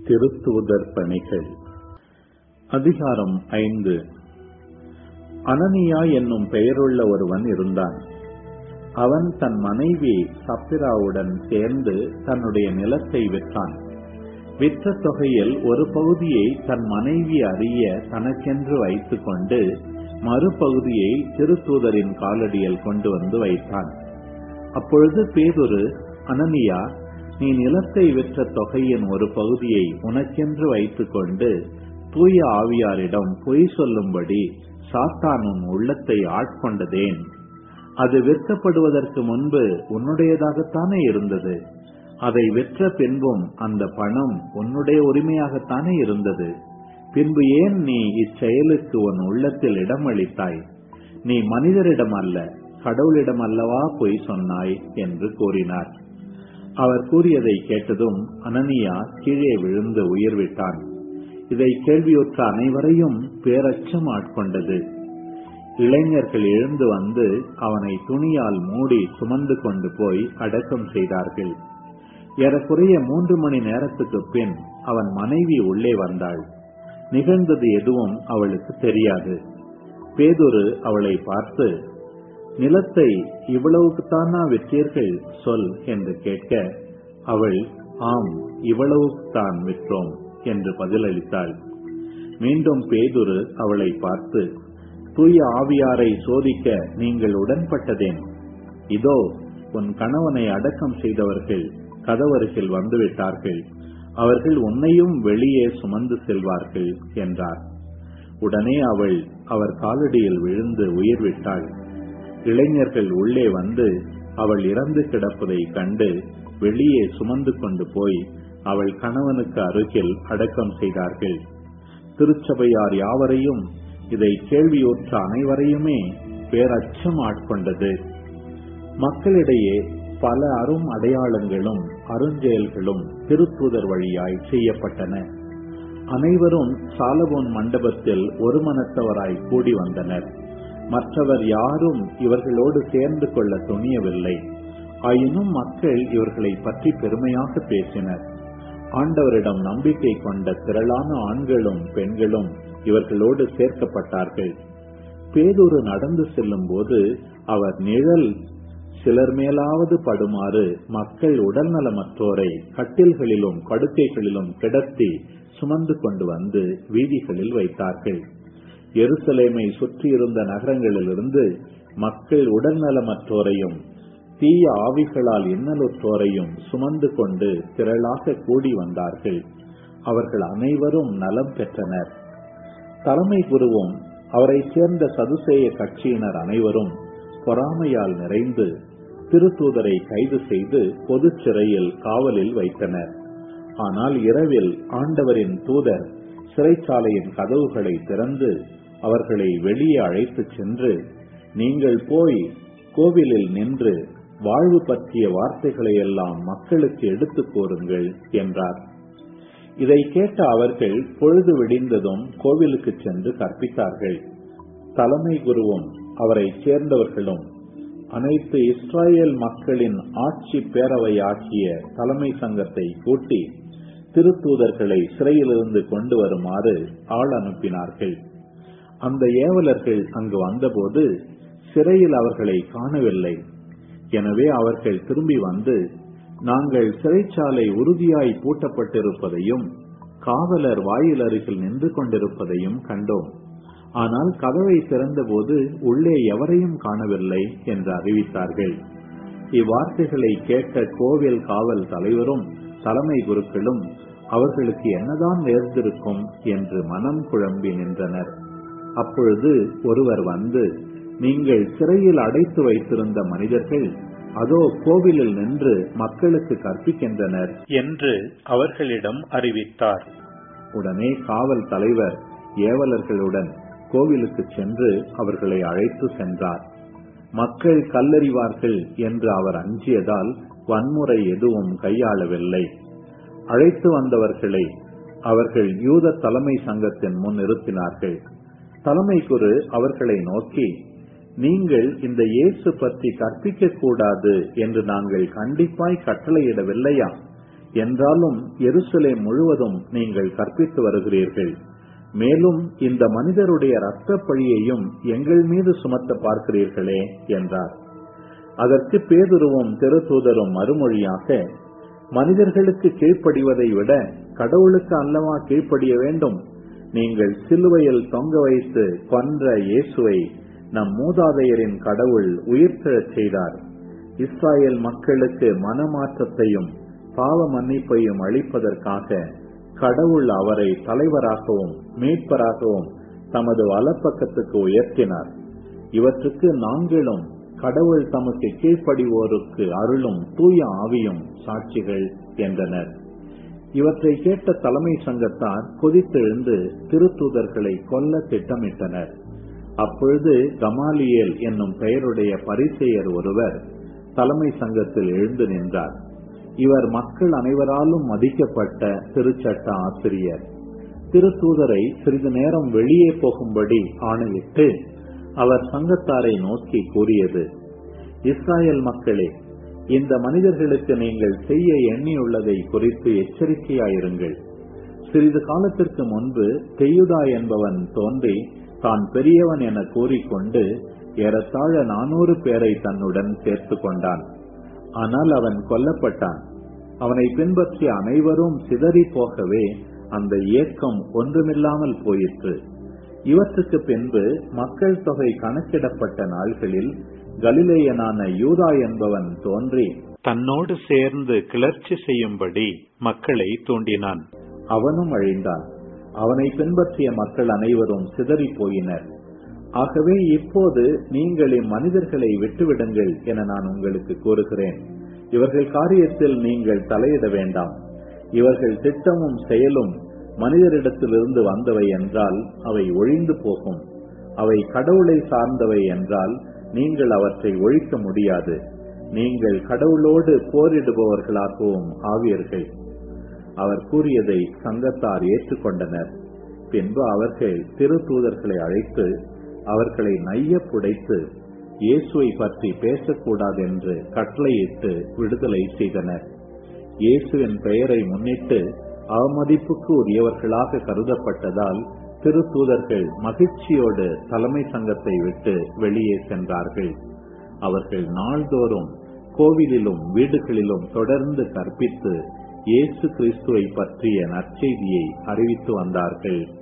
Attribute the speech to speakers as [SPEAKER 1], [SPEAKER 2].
[SPEAKER 1] திருத்தூதர் பணிகள் அதிகாரம் ஐந்து அனனியா என்னும் பெயருள்ள ஒருவன் இருந்தான் அவன் தன் மனைவி சப்பிராவுடன் சேர்ந்து தன்னுடைய நிலத்தை விற்றான் விற்ற தொகையில் ஒரு பகுதியை தன் மனைவி அறிய தனக்கென்று வைத்துக் கொண்டு மறுபகுதியை திருத்தூதரின் காலடியில் கொண்டு வந்து வைத்தான் அப்பொழுது பேதுரு அனனியா நீ நிலத்தை விற்ற தொகையின் ஒரு பகுதியை உனக்கென்று வைத்துக் கொண்டு தூய ஆவியாரிடம் பொய் சொல்லும்படி சாத்தான் உன் உள்ளத்தை ஆட்கொண்டதேன் அது விற்கப்படுவதற்கு முன்பு உன்னுடையதாகத்தானே இருந்தது அதை விற்ற பின்பும் அந்த பணம் உன்னுடைய உரிமையாகத்தானே இருந்தது பின்பு ஏன் நீ இச்செயலுக்கு உன் உள்ளத்தில் இடமளித்தாய் நீ மனிதரிடம் அல்ல கடவுளிடம் அல்லவா பொய் சொன்னாய் என்று கூறினார் அவர் கூறியதை கேட்டதும் அனனியா கீழே விழுந்து உயிர் விட்டான் இதை கேள்வியுற்ற அனைவரையும் பேரச்சம் ஆட்கொண்டது இளைஞர்கள் எழுந்து வந்து அவனை துணியால் மூடி சுமந்து கொண்டு போய் அடக்கம் செய்தார்கள் ஏறக்குறைய மூன்று மணி நேரத்துக்கு பின் அவன் மனைவி உள்ளே வந்தாள் நிகழ்ந்தது எதுவும் அவளுக்கு தெரியாது பேதொரு அவளை பார்த்து நிலத்தை இவ்வளவுக்குத்தானா விற்றீர்கள் சொல் என்று கேட்க அவள் ஆம் இவ்வளவுக்குத்தான் விற்றோம் என்று பதிலளித்தாள் மீண்டும் பேதுரு அவளை பார்த்து தூய ஆவியாரை சோதிக்க நீங்கள் உடன்பட்டதேன் இதோ உன் கணவனை அடக்கம் செய்தவர்கள் கதவருகில் வந்துவிட்டார்கள் அவர்கள் உன்னையும் வெளியே சுமந்து செல்வார்கள் என்றார் உடனே அவள் அவர் காலடியில் விழுந்து உயிர் விட்டாள் இளைஞர்கள் உள்ளே வந்து அவள் இறந்து கிடப்பதை கண்டு வெளியே சுமந்து கொண்டு போய் அவள் கணவனுக்கு அருகில் அடக்கம் செய்தார்கள் திருச்சபையார் யாவரையும் இதை கேள்வியுற்ற அனைவரையுமே பேரச்சம் ஆட்கொண்டது மக்களிடையே பல அரும் அடையாளங்களும் அருஞ்செயல்களும் திருத்தூதர் வழியாய் செய்யப்பட்டன அனைவரும் சாலவோன் மண்டபத்தில் ஒரு மனத்தவராய் கூடி வந்தனர் மற்றவர் யாரும் இவர்களோடு சேர்ந்து கொள்ள துணியவில்லை ஆயினும் மக்கள் இவர்களை பற்றி பெருமையாக பேசினர் ஆண்டவரிடம் நம்பிக்கை கொண்ட திரளான ஆண்களும் பெண்களும் இவர்களோடு சேர்க்கப்பட்டார்கள் பேதூரு நடந்து செல்லும் போது அவர் நிழல் சிலர் மேலாவது படுமாறு மக்கள் உடல்நலமற்றோரை கட்டில்களிலும் படுக்கைகளிலும் கிடத்தி சுமந்து கொண்டு வந்து வீதிகளில் வைத்தார்கள் எருசலேமை சுற்றியிருந்த நகரங்களிலிருந்து மக்கள் உடல்நலமற்றோரையும் தீய ஆவிகளால் இன்னலுற்றோரையும் சுமந்து கொண்டு திரளாக கூடி வந்தார்கள் அவர்கள் அனைவரும் நலம் பெற்றனர் தலைமை குருவும் அவரை சேர்ந்த சதுசேய கட்சியினர் அனைவரும் பொறாமையால் நிறைந்து திருத்தூதரை கைது செய்து பொது சிறையில் காவலில் வைத்தனர் ஆனால் இரவில் ஆண்டவரின் தூதர் சிறைச்சாலையின் கதவுகளை திறந்து அவர்களை வெளியே அழைத்துச் சென்று நீங்கள் போய் கோவிலில் நின்று வாழ்வு பற்றிய வார்த்தைகளை எல்லாம் மக்களுக்கு எடுத்துக் கூறுங்கள் என்றார் இதை கேட்ட அவர்கள் பொழுது விடிந்ததும் கோவிலுக்கு சென்று கற்பித்தார்கள் தலைமை குருவும் அவரை சேர்ந்தவர்களும் அனைத்து இஸ்ராயேல் மக்களின் ஆட்சி பேரவையாக்கிய தலைமை சங்கத்தை கூட்டி திருத்தூதர்களை சிறையிலிருந்து கொண்டு வருமாறு ஆள் அனுப்பினார்கள் அந்த ஏவலர்கள் அங்கு வந்தபோது சிறையில் அவர்களை காணவில்லை எனவே அவர்கள் திரும்பி வந்து நாங்கள் சிறைச்சாலை உறுதியாய் பூட்டப்பட்டிருப்பதையும் காவலர் வாயில் அருகில் நின்று கொண்டிருப்பதையும் கண்டோம் ஆனால் கதவை திறந்தபோது உள்ளே எவரையும் காணவில்லை என்று அறிவித்தார்கள் இவ்வார்த்தைகளை கேட்ட கோவில் காவல் தலைவரும் தலைமை குருக்களும் அவர்களுக்கு என்னதான் நேர்ந்திருக்கும் என்று மனம் குழம்பி நின்றனர் அப்பொழுது ஒருவர் வந்து நீங்கள் சிறையில் அடைத்து வைத்திருந்த மனிதர்கள் அதோ கோவிலில் நின்று மக்களுக்கு கற்பிக்கின்றனர் என்று அவர்களிடம் அறிவித்தார் உடனே காவல் தலைவர் ஏவலர்களுடன் கோவிலுக்கு சென்று அவர்களை அழைத்து சென்றார் மக்கள் கல்லறிவார்கள் என்று அவர் அஞ்சியதால் வன்முறை எதுவும் கையாளவில்லை அழைத்து வந்தவர்களை அவர்கள் யூத தலைமை சங்கத்தின் முன் நிறுத்தினார்கள் தலைமை குரு அவர்களை நோக்கி நீங்கள் இந்த இயேசு பற்றி கற்பிக்க கூடாது என்று நாங்கள் கண்டிப்பாய் கட்டளையிடவில்லையா என்றாலும் எருசலேம் முழுவதும் நீங்கள் கற்பித்து வருகிறீர்கள் மேலும் இந்த மனிதருடைய இரத்த பழியையும் எங்கள் மீது சுமத்த பார்க்கிறீர்களே என்றார் அதற்கு பேதுருவும் திருத்தூதரும் மறுமொழியாக மனிதர்களுக்கு கீழ்ப்படிவதை விட கடவுளுக்கு அல்லவா கீழ்ப்படிய வேண்டும் நீங்கள் சிலுவையில் தொங்க வைத்து கொன்ற இயேசுவை நம் மூதாதையரின் கடவுள் உயிர்த்தெழச் செய்தார் இஸ்ராயேல் மக்களுக்கு மனமாற்றத்தையும் பாவ மன்னிப்பையும் அளிப்பதற்காக கடவுள் அவரை தலைவராகவும் மீட்பராகவும் தமது வலப்பக்கத்துக்கு உயர்த்தினார் இவற்றுக்கு நாங்களும் கடவுள் தமக்கு கீழ்ப்படிவோருக்கு அருளும் தூய ஆவியும் சாட்சிகள் என்றனர் இவற்றை கேட்ட தலைமை சங்கத்தார் கொதித்தெழுந்து திருத்தூதர்களை கொல்ல திட்டமிட்டனர் அப்பொழுது கமாலியேல் என்னும் பெயருடைய பரிசெயர் ஒருவர் தலைமை சங்கத்தில் எழுந்து நின்றார் இவர் மக்கள் அனைவராலும் மதிக்கப்பட்ட திருச்சட்ட ஆசிரியர் திருத்தூதரை சிறிது நேரம் வெளியே போகும்படி ஆணையிட்டு அவர் சங்கத்தாரை நோக்கி கூறியது இஸ்ராயல் மக்களே இந்த மனிதர்களுக்கு நீங்கள் செய்ய எண்ணியுள்ளதை குறித்து எச்சரிக்கையாயிருங்கள் சிறிது காலத்திற்கு முன்பு தெய்யுதா என்பவன் தோன்றி தான் பெரியவன் என கூறிக்கொண்டு ஏறத்தாழ நானூறு பேரை தன்னுடன் சேர்த்து கொண்டான் ஆனால் அவன் கொல்லப்பட்டான் அவனை பின்பற்றிய அனைவரும் சிதறி போகவே அந்த இயக்கம் ஒன்றுமில்லாமல் போயிற்று இவற்றுக்கு பின்பு மக்கள் தொகை கணக்கிடப்பட்ட நாள்களில் கலிலேயனான யூதா என்பவன் தோன்றி
[SPEAKER 2] தன்னோடு சேர்ந்து கிளர்ச்சி செய்யும்படி மக்களை தூண்டினான்
[SPEAKER 1] அவனும் அழிந்தான் அவனை பின்பற்றிய மக்கள் அனைவரும் சிதறி போயினர் ஆகவே இப்போது நீங்கள் இம்மனிதர்களை விட்டுவிடுங்கள் என நான் உங்களுக்கு கூறுகிறேன் இவர்கள் காரியத்தில் நீங்கள் தலையிட வேண்டாம் இவர்கள் திட்டமும் செயலும் மனிதரிடத்திலிருந்து வந்தவை என்றால் அவை ஒழிந்து போகும் அவை கடவுளை சார்ந்தவை என்றால் நீங்கள் அவற்றை ஒழிக்க முடியாது நீங்கள் கடவுளோடு போரிடுபவர்களாகவும் ஆவீர்கள் அவர் கூறியதை சங்கத்தார் ஏற்றுக்கொண்டனர் பின்பு அவர்கள் திரு தூதர்களை அழைத்து அவர்களை நைய புடைத்து இயேசுவை பற்றி பேசக்கூடாது என்று கட்டளையிட்டு விடுதலை செய்தனர் இயேசுவின் பெயரை முன்னிட்டு அவமதிப்புக்கு உரியவர்களாக கருதப்பட்டதால் திரு தூதர்கள் மகிழ்ச்சியோடு தலைமை சங்கத்தை விட்டு வெளியே சென்றார்கள் அவர்கள் நாள்தோறும் கோவிலிலும் வீடுகளிலும் தொடர்ந்து கற்பித்து இயேசு கிறிஸ்துவை பற்றிய நற்செய்தியை அறிவித்து வந்தார்கள்